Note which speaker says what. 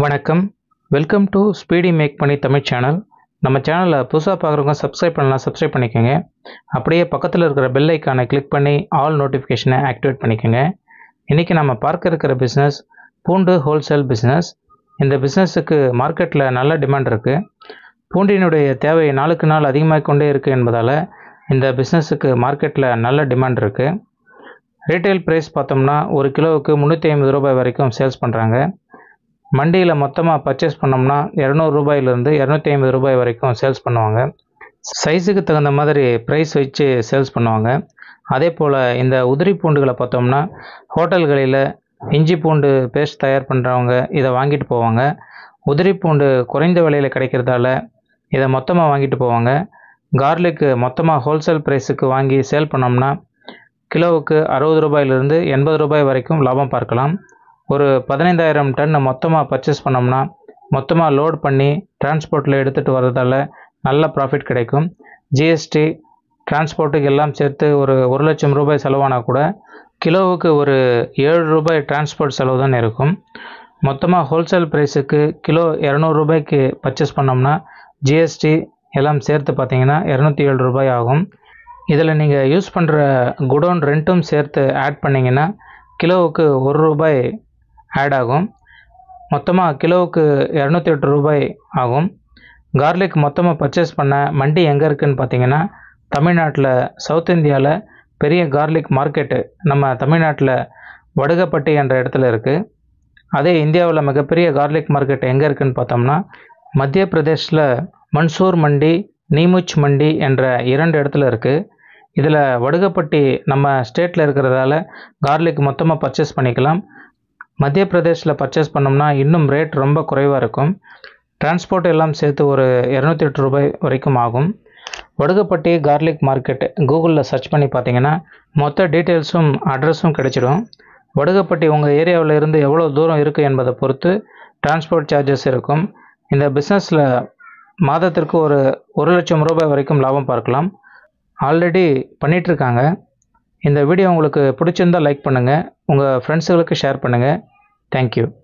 Speaker 1: வணக்கம் welcome to speedy make பண்ணி Tamil channel நம்ம சேனலில் புதுசாக பார்க்குறவங்க சப்ஸ்கிரைப் பண்ணலாம் சப்ஸ்கிரைப் பண்ணிக்கோங்க அப்படியே பக்கத்தில் இருக்கிற பெல் ஐக்கானை கிளிக் பண்ணி ஆல் நோட்டிஃபிகேஷனை ஆக்டிவேட் பண்ணிக்கோங்க இன்றைக்கி நம்ம பார்க்க இருக்கிற பிஸ்னஸ் பூண்டு ஹோல்சேல் பிஸ்னஸ் இந்த பிஸ்னஸுக்கு மார்க்கெட்டில் நல்ல டிமாண்ட் இருக்குது பூண்டினுடைய தேவை நாளுக்கு நாள் அதிகமாக கொண்டே இருக்குது என்பதால் இந்த பிஸ்னஸுக்கு மார்க்கெட்டில் நல்ல டிமாண்ட் இருக்குது ரீட்டைல் ப்ரைஸ் பார்த்தோம்னா ஒரு கிலோவுக்கு முந்நூற்றி ஐம்பது ரூபாய் வரைக்கும் சேல்ஸ் பண்ணுறாங்க மண்டியில் மொத்தமாக பர்ச்சேஸ் பண்ணோம்னா இரநூறு ரூபாயிலிருந்து இரநூத்தி ஐம்பது ரூபாய் வரைக்கும் சேல்ஸ் பண்ணுவாங்க சைஸுக்கு தகுந்த மாதிரி ப்ரைஸ் வச்சு சேல்ஸ் பண்ணுவாங்க அதே போல் இந்த உதிரி பூண்டுகளை பார்த்தோம்னா ஹோட்டல்களில் இஞ்சி பூண்டு பேஸ்ட் தயார் பண்ணுறவங்க இதை வாங்கிட்டு போவாங்க உதிரி பூண்டு குறைந்த விலையில் கிடைக்கிறதால இதை மொத்தமாக வாங்கிட்டு போவாங்க கார்லிக்கு மொத்தமாக ஹோல்சேல் ப்ரைஸுக்கு வாங்கி சேல் பண்ணோம்னா கிலோவுக்கு அறுபது ரூபாயிலிருந்து எண்பது ரூபாய் வரைக்கும் லாபம் பார்க்கலாம் ஒரு பதினைந்தாயிரம் டன் மொத்தமாக பர்ச்சேஸ் பண்ணோம்னா மொத்தமாக லோட் பண்ணி டிரான்ஸ்போர்ட்டில் எடுத்துகிட்டு வர்றதால நல்ல ப்ராஃபிட் கிடைக்கும் ஜிஎஸ்டி டிரான்ஸ்போர்ட்டுக்கு எல்லாம் சேர்த்து ஒரு ஒரு லட்சம் ரூபாய் செலவானால் கூட கிலோவுக்கு ஒரு ஏழு ரூபாய் டிரான்ஸ்போர்ட் செலவு தான் இருக்கும் மொத்தமாக ஹோல்சேல் ப்ரைஸுக்கு கிலோ இரநூறு ரூபாய்க்கு பர்ச்சேஸ் பண்ணோம்னா ஜிஎஸ்டி எல்லாம் சேர்த்து பார்த்தீங்கன்னா இரநூத்தி ஏழு ரூபாய் ஆகும் இதில் நீங்கள் யூஸ் பண்ணுற குடோன் ரெண்ட்டும் சேர்த்து ஆட் பண்ணிங்கன்னா கிலோவுக்கு ஒரு ரூபாய் ஆட் ஆகும் மொத்தமாக கிலோவுக்கு இரநூத்தி எட்டு ரூபாய் ஆகும் கார்லிக் மொத்தமாக பர்ச்சேஸ் பண்ண மண்டி எங்கே இருக்குதுன்னு பார்த்தீங்கன்னா தமிழ்நாட்டில் சவுத் இந்தியாவில் பெரிய கார்லிக் மார்க்கெட்டு நம்ம தமிழ்நாட்டில் வடுகப்பட்டி என்ற இடத்துல இருக்குது அதே இந்தியாவில் மிகப்பெரிய கார்லிக் மார்க்கெட் எங்கே இருக்குதுன்னு பார்த்தோம்னா மத்திய பிரதேஷில் மன்சூர் மண்டி நீமுச் மண்டி என்ற இரண்டு இடத்துல இருக்குது இதில் வடுகப்பட்டி நம்ம ஸ்டேட்டில் இருக்கிறதால கார்லிக் மொத்தமாக பர்ச்சேஸ் பண்ணிக்கலாம் மத்திய பிரதேஷில் பர்ச்சேஸ் பண்ணோம்னா இன்னும் ரேட் ரொம்ப குறைவாக இருக்கும் டிரான்ஸ்போர்ட் எல்லாம் சேர்த்து ஒரு இரநூத்தி எட்டு ரூபாய் வரைக்கும் ஆகும் வடுகப்பட்டி கார்லிக் மார்க்கெட் கூகுளில் சர்ச் பண்ணி பார்த்தீங்கன்னா மொத்த டீட்டெயில்ஸும் அட்ரஸும் கிடைச்சிடும் வடுகப்பட்டி உங்கள் ஏரியாவில் இருந்து எவ்வளோ தூரம் இருக்குது என்பதை பொறுத்து டிரான்ஸ்போர்ட் சார்ஜஸ் இருக்கும் இந்த பிஸ்னஸில் மாதத்திற்கு ஒரு ஒரு லட்சம் ரூபாய் வரைக்கும் லாபம் பார்க்கலாம் ஆல்ரெடி பண்ணிகிட்ருக்காங்க இந்த வீடியோ உங்களுக்கு பிடிச்சிருந்தால் லைக் பண்ணுங்கள் உங்கள் ஃப்ரெண்ட்ஸுகளுக்கு ஷேர் பண்ணுங்கள் தேங்க்யூ